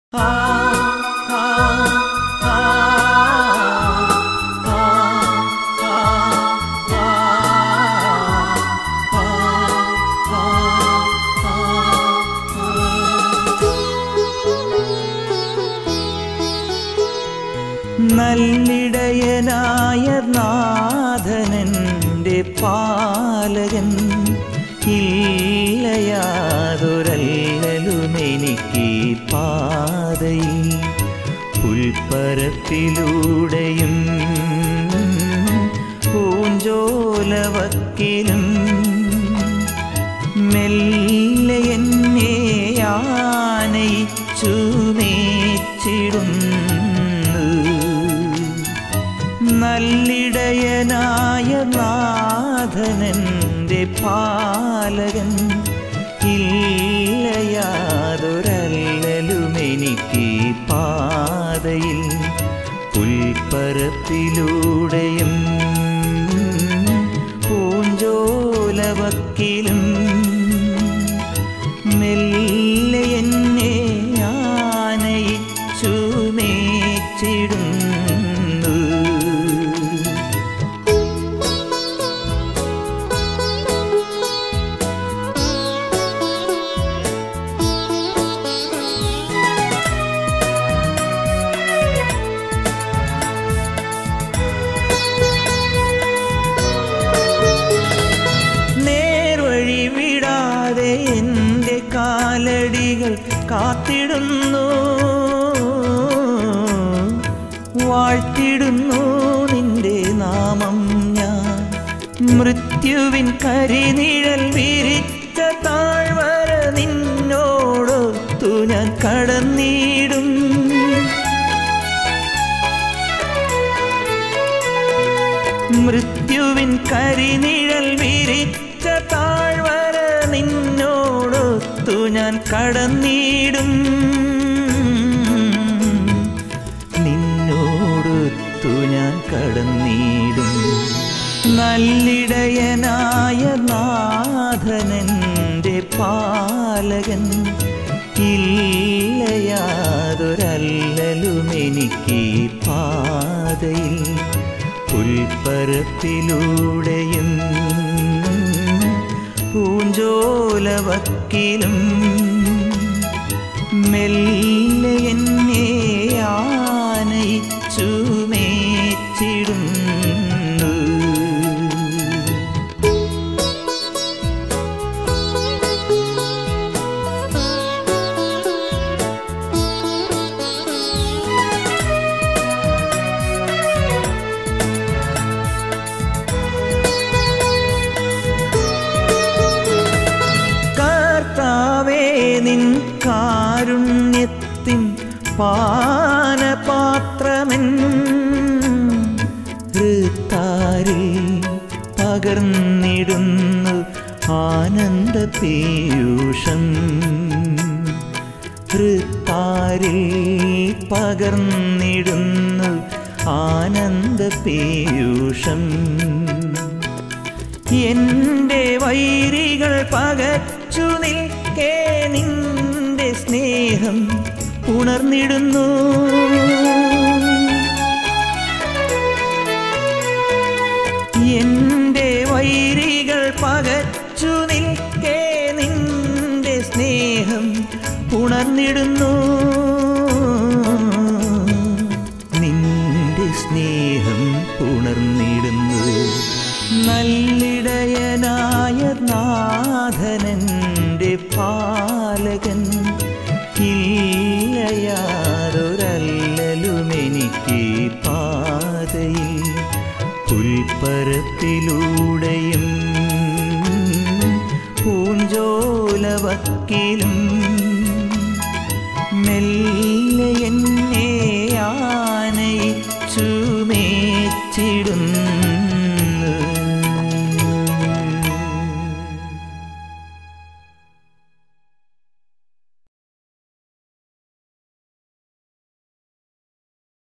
നല്ലിടയനായ നാഥനന്റെ പാലകൻ ഇല്ലയാതൊരല്ലലുമെനിക്ക് പാതയിൽ പുൽപ്പരപ്പിലൂടെയും പൂഞ്ചോലവക്കിലും മെല്ലെ എന്നെ ആനയിച്ചു മേച്ചിടുന്നു നല്ലിടയനായ നാഥനന്റെ പാലകൻ ഇല്ലയാതൊരല്ലലുമെനിക്ക് പാതയിൽ പുൽപ്പരപ്പിലൂടെയും പൂഞ്ചോലവക്കിലും മെല്ലെ എന്നെ ആനയിച്ചു മേച്ചിടുന്നു നേർവഴി വിടാതെ എൻ്റെ കാലടികൾ കാത്തിടുന്നു വാഴ്ത്തിടുന്നു നിന്റെ നാമം ഞാൻ മൃത്യുവിൻ കരിനിഴൽ വിരിച്ച താഴ്വര നിന്നോടൊത്തു ഞാൻ കടന്നിടും മൃത്യുവിൻ കരിനിഴൽ വിരിച്ച താഴ്വര നിന്നോടൊത്തു ഞാൻ കടന്നിടും നിന്നോടൊത്തു ഞാൻ കടന്നിടും നല്ലിടയനായ നാഥനന്റെ പാലകൻ ഇല്ലയാതൊരല്ലലുമെനിക്ക് പാതയിൽ പുൽപ്പരപ്പിലൂടെയും പൂഞ്ചോലവക്കിലും മെല്ലെ എന്നെ ആനയിച്ചു മേച്ചിടുന്നു കർത്താവേ നിൻ കാരുണ്യത്തിൻ പാനപാത്രമെൻ ഹൃത്താരിൽ പകർന്നിടുന്നു ആനന്ദ പീയൂഷം ഹൃത്താരിൽ പകർന്നിടുന്നു ആനന്ദ പീയൂഷം എന്റെ വൈരികൾ പകച്ചു നിൽക്കേ നിന്റെ സ്നേഹം ഉണർന്നിടുന്നു എന്റെ വൈരികൾ പകച്ചു നിൽക്കേ നിന്റെ സ്നേഹം ഉണർന്നിടുന്നു നിന്റെ സ്നേഹം ഉണർന്നിടുന്നു നല്ലിടയനായ നാഥനന്റെ പാലകൻ ഇല്ലയാതൊരല്ലലുമെനിക്ക് പാതയിൽ പുൽപ്പരപ്പിലൂടെയും പൂഞ്ചോലവക്കിലും മെല്ലെ എന്നെ ആനയിച്ചു മേച്ചിടുന്നു